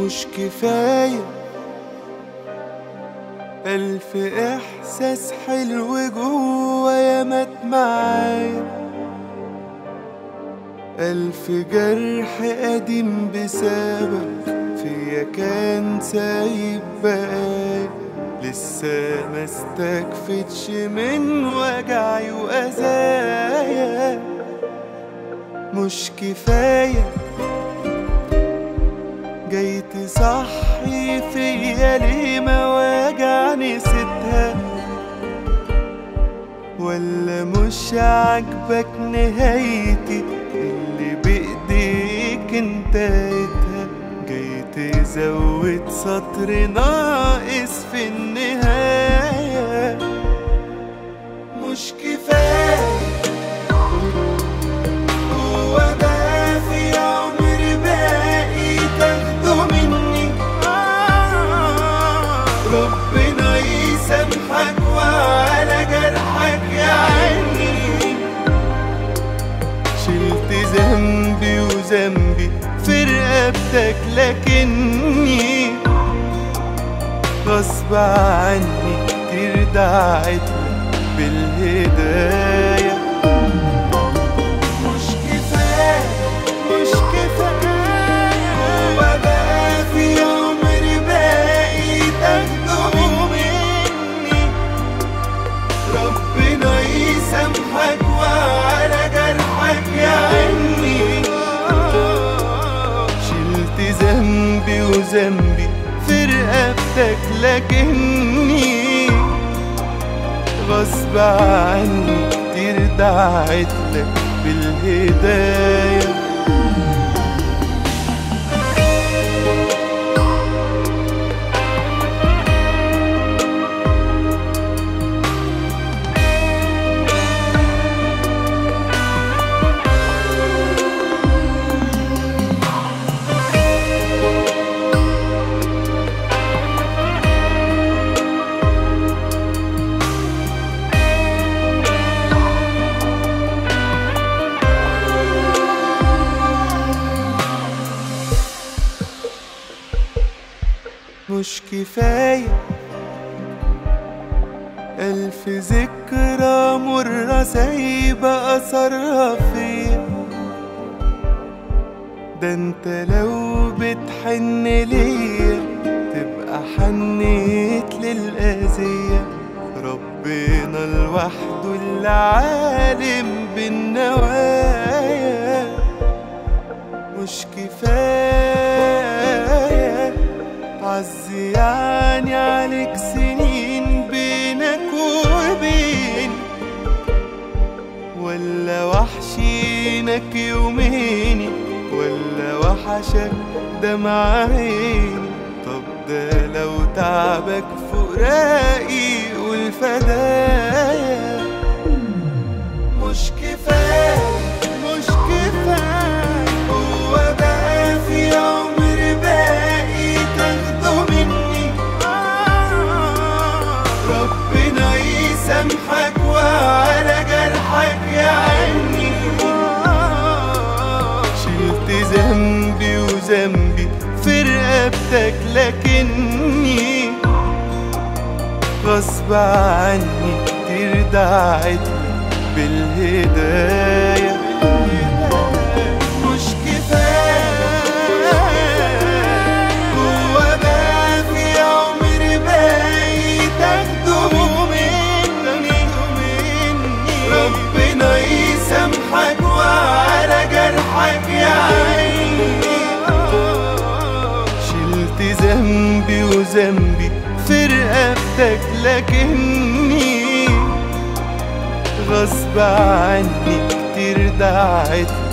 مش كفاية ألف إحساس حلو جوايا مات معايا ألف جرح قديم بسبب فيا كان سايب بقايا لسه ما استكفتش من وجعي وأذايا مش كفاية جاي تصحي فيا ليه مواجع نسيتها ولا مش عاجبك نهايتي اللي بإيديك انتهيتها جاي تزود سطر ناقص في النهاية مش كفاية هو ده في عمر باقي تاخده مني آه ربنا يسامحك وعلى جرحك يا عيني شلت ذنبي وذنبي في رقبتك لكني غصب عني كتير دعيتلك بالهدايه مش كفاية مش كفاية هو بقى في عمري باقي تاخده مني ربنا يسامحك وعلى جرحك يا عيني شلت ذنبي وذنبي في رقبتك لكني غصب عني كتير دعيتلك بالهداية مش كفاية ألف ذكرى مرة سايبة أثرها فيا ده انت لو بتحن ليا تبقى حنيت للأذية ربنا لوحده اللي عالم بالنوايا مش كفاية عزي يعني عليك سنين بينك وبين ولا وحشينك يومين ولا وحشك دمع عيني طب ده لو تعبك فراقي والفدايا مش كفاية مش كفاية هو بقى في عمر باقي تاخده مني آه ربنا يسامحك وعلى جرحك يا عيني آه شلت ذنبي وذنبي في رقبتك لكني غصب عني كتير دعيتلك بالهداية مش كفاية هو بقى في عمري باقي تاخده مني ربنا يسامحك وعلى جرحك يا عيني شلت ذنبي وذنبي في رقبتك لكني غصب عني كتير دعيتلك